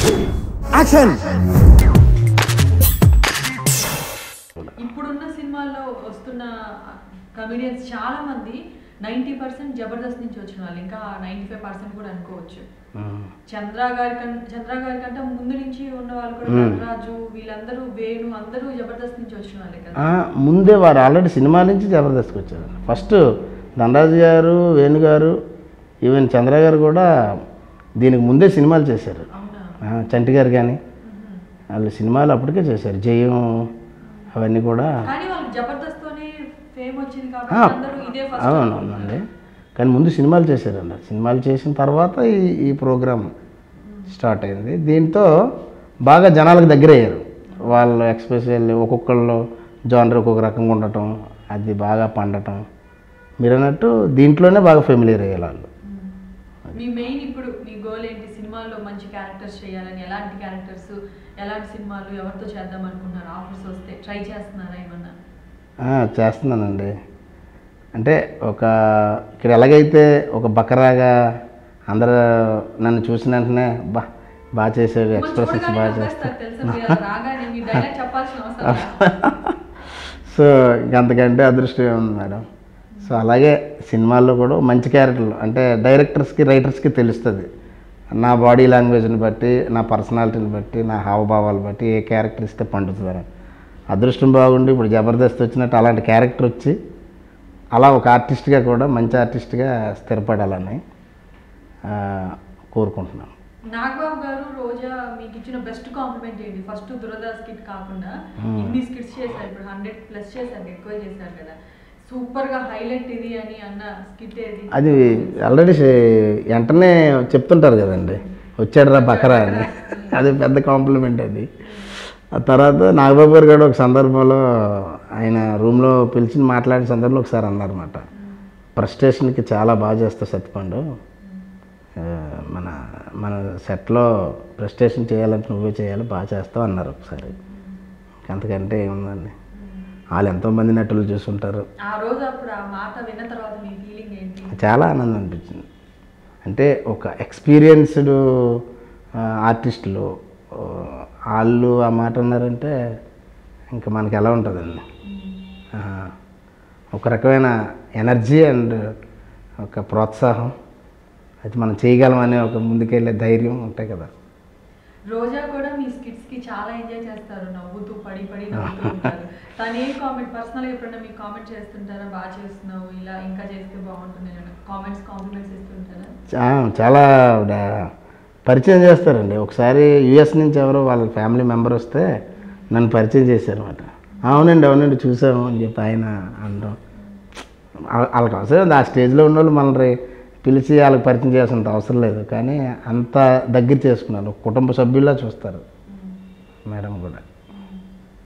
Action ఇప్పుడున్న సినిమాల్లో వస్తున్న కమెడియన్స్ చాలా మంది నైంటీ పర్సెంట్ జబర్దస్త్ నుంచి వచ్చిన వాళ్ళు ఇంకా నైంటీ ఫైవ్ పర్సెంట్ కూడా అనుకోవచ్చు చంద్ర గారి కన్ చంద్ర గారి కంటే ముందు నుంచి ఉన్న వాళ్ళు కూడా నటరాజు వీళ్ళందరూ వేణు అందరూ జబర్దస్త్ నుంచి వచ్చిన వాళ్ళే కదా ఆ, ముందే వారు ఆల్రెడీ సినిమా నుంచి జబర్దస్త్కి వచ్చారు ఫస్ట్ ధనరాజు గారు వేణు గారు ఈవెన్ చంద్ర గారు కూడా దీనికి ముందే సినిమాలు చేశారు అవునా ఆ, చంటి గారు కానీ వాళ్ళు సినిమాలు అప్పటికే చేశారు జయం అవన్నీ కూడా కానీ వాళ్ళకి జబర్దస్త్ తోనే ఫేమ్ వచ్చింది కాబట్టి ఆ, అందరూ ఇదే ఫస్ట్ అవునవునండి కానీ ముందు సినిమాలు చేశారండి సినిమాలు చేసిన తర్వాత ఈ ఈ ప్రోగ్రామ్ స్టార్ట్ అయింది దీంతో బాగా జనాలకు దగ్గర అయ్యారు వాళ్ళు ఎక్స్పెషల్లీ ఒక్కొక్కళ్ళు జానర్ ఒక్కొక్క రకంగా ఉండటం అది బాగా పండటం మీరు అన్నట్టు దీంట్లోనే బాగా ఫెమిలియర్ అయ్యారు వాళ్ళు మీ మెయిన్ ఇప్పుడు మీ గోల్ ఏంటి సినిమాల్లో మంచి క్యారెక్టర్స్ చేయాలని ఎలాంటి క్యారెక్టర్స్ ఎలాంటి సినిమాలు ఎవరితో చేద్దాం అనుకున్నారు ఆఫర్స్ వస్తే ట్రై చేస్తున్నారా ఏమన్నా ఆ, చేస్తున్నానండి అంటే ఒక ఇక్కడ ఎలాగైతే ఒక బకరాగా అందరూ నన్ను చూసిన వెంటనే బా బాగా చేసాడు మిమ్మల్ని ఎక్స్ప్రెషన్స్ చూడగానే బాగా నవ్వేస్తారు చేస్తాడు తెలుసా మీరు అలా రాగానే మీ డైలాగ్ చెప్పాల్సిన అవసరం లేదు. సో ఇంకంతకంటే అదృష్టం ఏముంది మేడం సో అలాగే సినిమాల్లో కూడా మంచి క్యారెక్టర్లు అంటే డైరెక్టర్స్కి రైటర్స్కి తెలుస్తుంది నా బాడీ లాంగ్వేజ్ని బట్టి నా పర్సనాలిటీని బట్టి నా హావభావాలు బట్టి ఏ క్యారెక్టర్ ఇస్తే పండుతుందని అదృష్టం బాగుండి ఇప్పుడు జబర్దస్త్ వచ్చినట్టు అలాంటి క్యారెక్టర్ వచ్చి అలా ఒక ఆర్టిస్ట్గా కూడా మంచి ఆర్టిస్ట్గా స్థిరపడాలని ఆ, కోరుకుంటున్నాను నాగబాబు గారు రోజా మీకు ఇచ్చిన బెస్ట్ కాంప్లిమెంట్ ఏంటి ఫస్ట్ దురదా స్కిట్ కాకుండా ఇన్ని స్కిట్స్ చేశారు ఇప్పుడు హండ్రెడ్ ప్లస్ చేశారు ఎక్కువ చేశారు కదా సూపర్ గా హైలైట్ ఇది అని అన్న స్కిట్ ఏది అది ఆల్రెడీ వెంటనే చెప్తుంటారు కదండి వచ్చాడు రా బకరా అని అది పెద్ద కాంప్లిమెంట్ అది ఆ తర్వాత నాగబాబు గారు కూడా ఒక సందర్భంలో ఆయన రూమ్లో పిలిచి మాట్లాడిన సందర్భంలో ఒకసారి అన్నారన్నమాట ప్రెస్టేషన్కి చాలా బాగా చేస్తావు సత్యపండు ఆ, మన మన సెట్లో ప్రెస్టేషన్ చేయాలంటే నువ్వే చేయాలి బాగా చేస్తావు అన్నారు ఒకసారి అంతకంటే ఏముందండి వాళ్ళు ఎంతోమంది నటులు చూసుంటారు ఆ రోజు అప్పుడు ఆ మాట విన్న తర్వాత మీ ఫీలింగ్ ఏంటి చాలా ఆనందం అనిపించింది అంటే ఒక ఎక్స్పీరియన్స్డ్ ఆర్టిస్టులు ఆ, వాళ్ళు ఆ మాట అన్నారంటే ఇంకా మనకి ఎలా ఉంటుందండి ఆ, ఒక రకమైన ఎనర్జీ అండ్ ఒక ప్రోత్సాహం అయితే మనం చేయగలమనే ఒక ముందుకెళ్ళే ధైర్యం ఉంటాయి కదా రోజా కూడా మీ స్కిట్స్ కి చాలా ఎంజాయ్ చేస్తారు నవ్వుతూ పడి పడి నవ్వుతూ ఉంటారు తను ఏ కామెంట్ పర్సనల్ ఎప్పుడైనా మీకు కామెంట్ చేస్తుంటారా బాగా చేస్తున్నావు ఇలా ఇంకా చేస్తే బాగుంటుంది కామెంట్స్ కాంప్లిమెంట్స్ ఇస్తుంటారా చా- చాలా ఆవిడ పరిచయం చేస్తారండి ఒకసారి యుఎస్ నుంచి ఎవరో వాళ్ళ ఫ్యామిలీ మెంబర్ వస్తే నన్ను పరిచయం చేశారు అనమాట అవునండి అవునండి చూసాము అని చెప్పి ఆయన అనడం వా- వాళ్ళకి అవసరం లేదు. ఆ స్టేజ్లో ఉన్న వాళ్ళు మనల్ని పిలిచి వాళ్ళకి పరిచయం చేయాల్సినంత అవసరం లేదు కానీ అంత దగ్గర చేసుకున్నారు ఒక కుటుంబ సభ్యుల్లా చూస్తారు మేడం కూడా